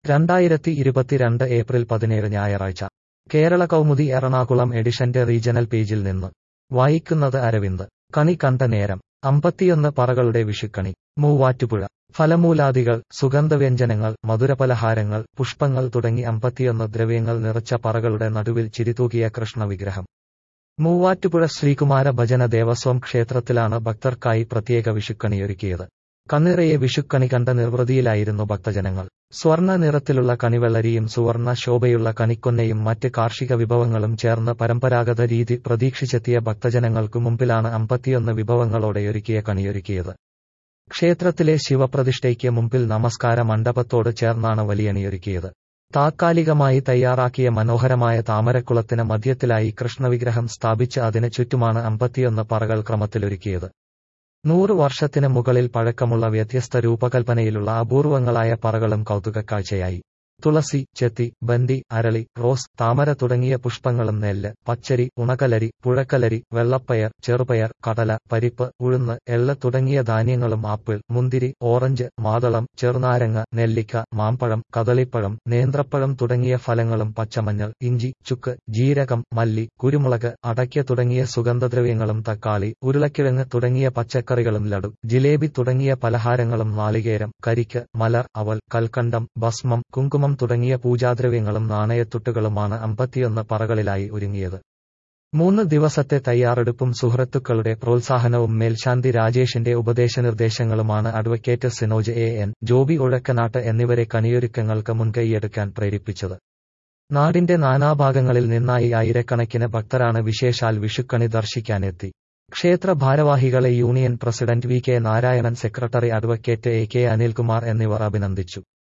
രണ്ടായിരത്തി ഇരുപത്തിരണ്ട് ഏപ്രിൽ പതിനേഴ് ഞായറാഴ്ച കേരള കൗമുദി എറണാകുളം എഡിഷന്റെ റീജണൽ പേജിൽ നിന്ന് വായിക്കുന്നത് അരവിന്ദ് കണി കണ്ട നേരം അമ്പത്തിയൊന്ന് പറകളുടെ വിഷുക്കണി മൂവാറ്റുപുഴ ഫലമൂലാദികൾ സുഗന്ധവ്യഞ്ജനങ്ങൾ മധുരപലഹാരങ്ങൾ പുഷ്പങ്ങൾ തുടങ്ങി അമ്പത്തിയൊന്ന് ദ്രവ്യങ്ങൾ നിറച്ച പറകളുടെ നടുവിൽ ചിരിതൂകിയ കൃഷ്ണവിഗ്രഹം മൂവാറ്റുപുഴ ശ്രീകുമാര ഭജന ദേവസ്വം ക്ഷേത്രത്തിലാണ് ഭക്തർക്കായി പ്രത്യേക വിഷുക്കണിയൊരുക്കിയത് കണ്ണിറയെ വിഷുക്കണി കണ്ട നിർവൃതിയിലായിരുന്നു ഭക്തജനങ്ങൾ സ്വർണ്ണ നിറത്തിലുള്ള കണിവെള്ളരിയും സുവർണ ശോഭയുള്ള കണിക്കൊന്നയും മറ്റ് കാർഷിക വിഭവങ്ങളും ചേർന്ന് പരമ്പരാഗത രീതി പ്രതീക്ഷിച്ചെത്തിയ ഭക്തജനങ്ങൾക്കു മുമ്പിലാണ് അമ്പത്തിയൊന്ന് വിഭവങ്ങളോടെയൊരുക്കിയ കണിയൊരുക്കിയത് ക്ഷേത്രത്തിലെ ശിവപ്രതിഷ്ഠയ്ക്ക് മുമ്പിൽ നമസ്കാര മണ്ഡപത്തോട് ചേർന്നാണ് വലിയണിയൊരുക്കിയത് താത്കാലികമായി തയ്യാറാക്കിയ മനോഹരമായ താമരക്കുളത്തിന് മധ്യത്തിലായി കൃഷ്ണവിഗ്രഹം സ്ഥാപിച്ച് അതിന് ചുറ്റുമാണ് അമ്പത്തിയൊന്ന് പറകൾ ക്രമത്തിലൊരുക്കിയത് നൂറ് വർഷത്തിന് മുകളിൽ പഴക്കമുള്ള വ്യത്യസ്ത രൂപകൽപ്പനയിലുള്ള അപൂർവങ്ങളായ പറകളും കൗതുകക്കാഴ്ചയായി തുളസി ചെത്തി ബന്തി അരളി റോസ് താമര തുടങ്ങിയ പുഷ്പങ്ങളും നെല്ല് പച്ചരി ഉണക്കലരി പുഴക്കലരി വെള്ളപ്പയർ ചെറുപയർ കടല പരിപ്പ് ഉഴുന്ന് എള്ള് തുടങ്ങിയ ധാന്യങ്ങളും ആപ്പിൾ മുന്തിരി ഓറഞ്ച് മാതളം ചെറുനാരങ്ങ നെല്ലിക്ക മാമ്പഴം കദളിപ്പഴം നേന്ത്രപ്പഴം തുടങ്ങിയ ഫലങ്ങളും പച്ചമഞ്ഞൾ ഇഞ്ചി ചുക്ക് ജീരകം മല്ലി കുരുമുളക് അടയ്ക്ക തുടങ്ങിയ സുഗന്ധദ്രവ്യങ്ങളും തക്കാളി ഉരുളക്കിഴങ്ങ് തുടങ്ങിയ പച്ചക്കറികളും ലഡു ജിലേബി തുടങ്ങിയ പലഹാരങ്ങളും നാളികേരം കരിക്ക് മലർ അവൽ കൽക്കണ്ടം ഭസ്മം കുങ്കുമം തുടങ്ങിയ പൂജാദ്രവ്യങ്ങളും നാണയത്തുട്ടുകളുമാണ് അമ്പത്തിയൊന്ന് പറകളിലായി ഒരുങ്ങിയത് മൂന്ന് ദിവസത്തെ തയ്യാറെടുപ്പും സുഹൃത്തുക്കളുടെ പ്രോത്സാഹനവും മേൽശാന്തി രാജേഷിന്റെ ഉപദേശനിർദ്ദേശങ്ങളുമാണ് advocate Sinoj A N Joby Uzhakkanattu എന്നിവരെ കണിയൊരുക്കങ്ങൾക്ക് മുൻകൈയെടുക്കാൻ പ്രേരിപ്പിച്ചത് നാടിന്റെ നാനാഭാഗങ്ങളിൽ നിന്നായി ആയിരക്കണക്കിന് ഭക്തരാണ് വിശേഷാൽ വിഷുക്കണി ദർശിക്കാനെത്തി ക്ഷേത്ര ഭാരവാഹികളെ union president V K Narayanan secretary advocate A K Anilkumar എന്നിവർ അഭിനന്ദിച്ചു